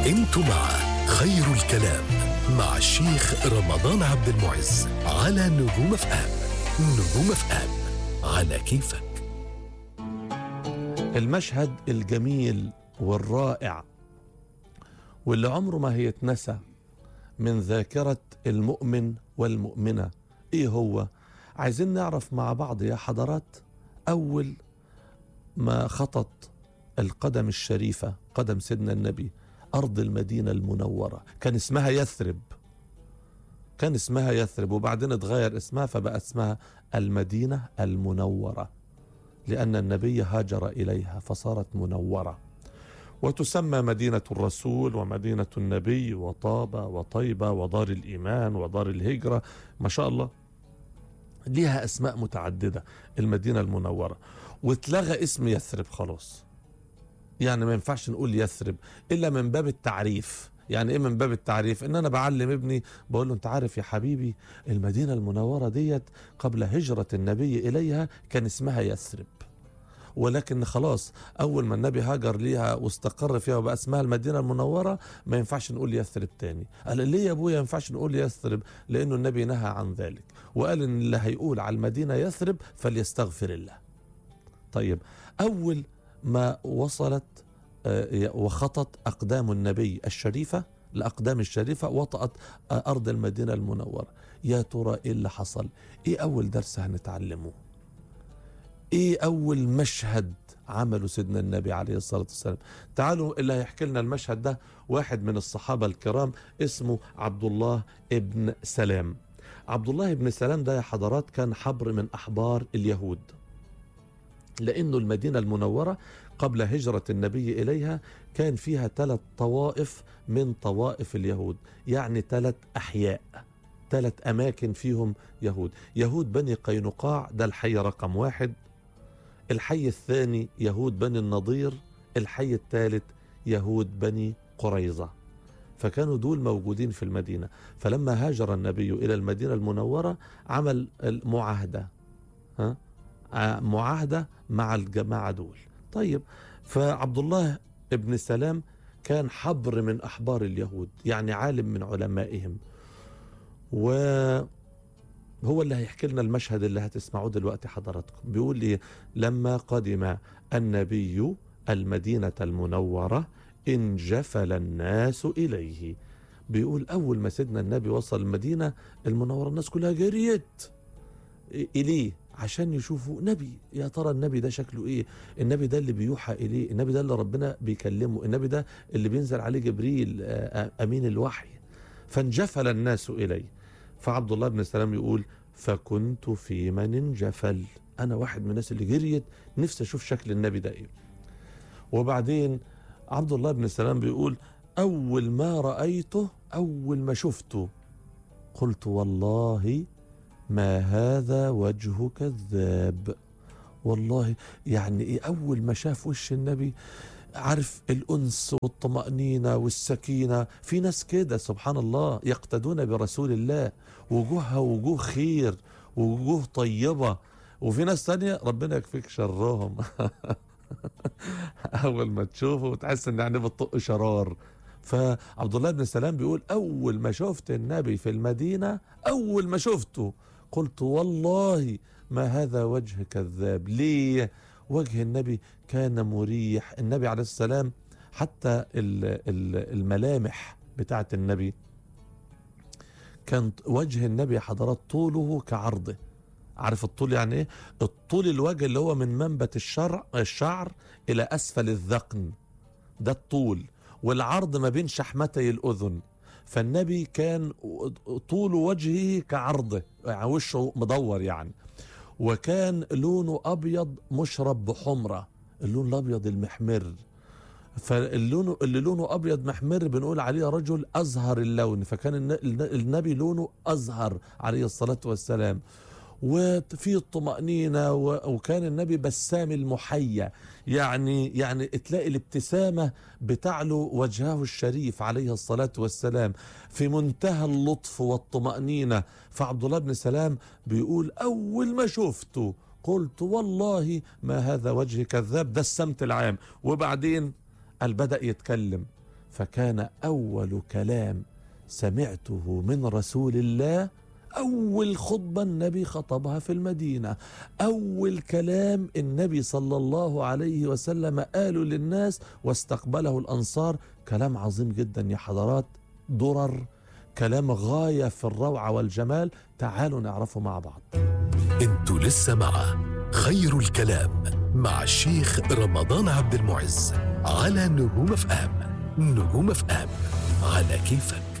انتم مع خير الكلام مع الشيخ رمضان عبد المعز على نجوم اف ام نجوم اف ام على كيفك المشهد الجميل والرائع واللي عمره ما هيتنسى من ذاكرة المؤمن والمؤمنة ايه هو عايزين نعرف مع بعض يا حضرات اول ما خطط القدم الشريفة قدم سيدنا النبي أرض المدينة المنورة كان اسمها يثرب كان اسمها يثرب وبعدين اتغير اسمها فبقى اسمها المدينة المنورة لأن النبي هاجر إليها فصارت منورة وتسمى مدينة الرسول ومدينة النبي وطابة وطيبة ودار الإيمان ودار الهجرة ما شاء الله ليها أسماء متعددة المدينة المنورة واتلغى اسم يثرب خلاص يعني ما ينفعش نقول يثرب إلا من باب التعريف يعني ايه من باب التعريف ان انا بعلم ابني بقول له انت عارف يا حبيبي المدينة المنورة ديت قبل هجرة النبي اليها كان اسمها يثرب ولكن خلاص اول ما النبي هاجر ليها واستقر فيها وبقى اسمها المدينه المنوره ما ينفعش نقول يثرب تاني قال ليه يا ابويا ما ينفعش نقول يثرب لانه النبي نهى عن ذلك وقال ان اللي هيقول على المدينه يثرب فليستغفر الله طيب اول ما وصلت آه، وخطت اقدام النبي الشريفه الاقدام الشريفه وطأت آه، ارض المدينه المنوره يا ترى ايه اللي حصل ايه اول درس هنتعلمه ايه اول مشهد عمله سيدنا النبي عليه الصلاة والسلام تعالوا اللي هيحكي لنا المشهد ده واحد من الصحابة الكرام اسمه عبد الله ابن سلام عبد الله ابن سلام ده يا حضرات كان حبر من أحبار اليهود لأنه المدينة المنورة قبل هجرة النبي إليها كان فيها ثلاث طوائف من طوائف اليهود يعني ثلاث أحياء ثلاث أماكن فيهم يهود يهود بني قينقاع ده الحي رقم واحد الحي الثاني يهود بني النضير الحي الثالث يهود بني قريظة فكانوا دول موجودين في المدينة فلما هاجر النبي إلى المدينة المنورة عمل المعاهدة ها؟ ع- معاهدة مع الجماعة دول طيب فعبد الله ابن سلام كان حبر من أحبار اليهود يعني عالم من علمائهم و هو اللي هيحكي لنا المشهد اللي هتسمعوه دلوقتي حضراتكم بيقول لي لما قدم النبي المدينة المنورة انجفل الناس إليه بيقول أول ما سيدنا النبي وصل المدينة المنورة الناس كلها جريت إليه عشان يشوفوا نبي يا ترى النبي ده شكله ايه النبي ده اللي بيوحى اليه النبي ده اللي ربنا بيكلمه النبي ده اللي بينزل عليه جبريل آه، آه، امين الوحي فانجفل الناس اليه فعبد الله بن سلام يقول فكنت في من انجفل انا واحد من الناس اللي جريت نفسي اشوف شكل النبي ده ايه وبعدين عبد الله بن سلام بيقول اول ما رايته اول ما شفته قلت والله ما هذا وجه كذاب والله يعني ايه اول ما شاف وش النبي عارف الانس والطمانينه والسكينه في ناس كده سبحان الله يقتدون برسول الله وجوهها وجوه خير ووجوه طيبه وفي ناس تانية ربنا يكفيك شرهم اول ما تشوفه تحس ان يعني بتطق شرار فعبد الله بن سلام بيقول اول ما شفت النبي في المدينه اول ما شفته قلت والله ما هذا وجه كذاب ليه وجه النبي كان مريح النبي عليه السلام حتى ال- ال- الملامح بتاعت النبي كان وجه النبي يا حضرات طوله كعرضه عارف الطول يعني ايه الطول الوجه اللي هو من منبت الشرع الشعر الى اسفل الذقن ده الطول والعرض ما بين شحمتي الاذن فالنبي كان طول وجهه كعرضه يعني وشه مدور يعني وكان لونه ابيض مشرب بحمره اللون الابيض المحمر فاللون اللي لونه ابيض محمر بنقول عليه رجل ازهر اللون فكان الن- الن- النبي لونه ازهر عليه الصلاه والسلام وفي الطمأنينة و- وكان النبي بسام المحيا يعني يعني تلاقي الابتسامة بتعلو وجهه الشريف عليه الصلاة والسلام في منتهى اللطف والطمأنينة فعبد الله بن سلام بيقول أول ما شفته قلت والله ما هذا وجه كذاب ده السمت العام وبعدين قال بدأ يتكلم فكان أول كلام سمعته من رسول الله أول خطبة النبي خطبها في المدينة أول كلام النبي صلى الله عليه وسلم قاله للناس واستقبله الأنصار كلام عظيم جدا يا حضرات درر كلام غاية في الروعة والجمال تعالوا نعرفه مع بعض انتوا لسه مع خير الكلام مع الشيخ رمضان عبد المعز على نجوم اف ام نجوم اف ام على كيفك